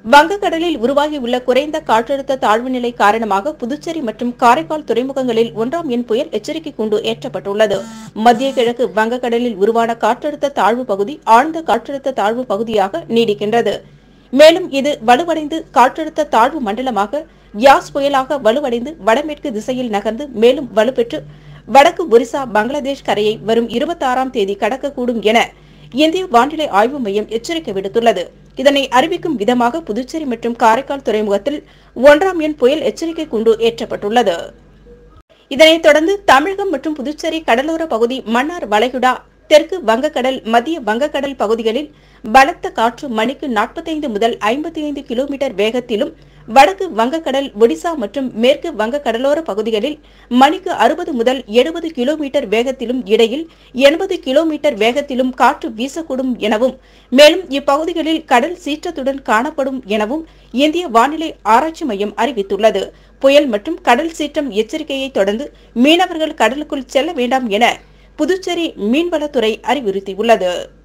வங்கக்கடலில் உருவாகியுள்ள குறைந்த காற்றழுத்த தாழ்வு நிலை காரணமாக புதுச்சேரி மற்றும் காரைக்கால் துறைமுகங்களில் ஒன்றாம் எண் புயல் எச்சரிக்கை கூண்டு ஏற்றப்பட்டுள்ளது மத்திய கிழக்கு வங்கக்கடலில் உருவான காற்றழுத்த தாழ்வு பகுதி ஆழ்ந்த காற்றழுத்த தாழ்வு பகுதியாக நீடிக்கின்றது மேலும் இது வலுவடைந்து காற்றழுத்த தாழ்வு மண்டலமாக யாஸ் புயலாக வலுவடைந்து வடமேற்கு திசையில் நகர்ந்து மேலும் வலுப்பெற்று வடக்கு ஒரிசா பங்களாதேஷ் கரையை வரும் இருபத்தாறாம் தேதி கடக்கக்கூடும் என இந்திய வானிலை ஆய்வு மையம் எச்சரிக்கை விடுத்துள்ளது இதனை அறிவிக்கும் விதமாக புதுச்சேரி மற்றும் காரைக்கால் துறைமுகத்தில் ஒன்றாம் எண் புயல் எச்சரிக்கை கூண்டு ஏற்றப்பட்டுள்ளது இதனைத் தொடர்ந்து தமிழகம் மற்றும் புதுச்சேரி கடலோர பகுதி மன்னார் வளைகுடா தெற்கு வங்கக்கடல் மத்திய வங்கக்கடல் பகுதிகளில் பலத்த காற்று மணிக்கு 45 முதல் 55 கிலோமீட்டர் வேகத்திலும் வடக்கு வங்கக்கடல் ஒடிசா மற்றும் மேற்கு வங்க கடலோர பகுதிகளில் மணிக்கு 60 முதல் 70 கிலோமீட்டர் வேகத்திலும் இடையில் 80 கிலோமீட்டர் வேகத்திலும் காற்று வீசக்கூடும் எனவும் மேலும் இப்பகுதிகளில் கடல் சீற்றத்துடன் காணப்படும் எனவும் இந்திய வானிலை ஆராய்ச்சி மையம் அறிவித்துள்ளது புயல் மற்றும் கடல் சீற்றம் எச்சரிக்கையை தொடர்ந்து மீனவர்கள் கடலுக்குள் செல்ல வேண்டாம் என புதுச்சேரி மீன்வளத்துறை அறிவுறுத்தியுள்ளது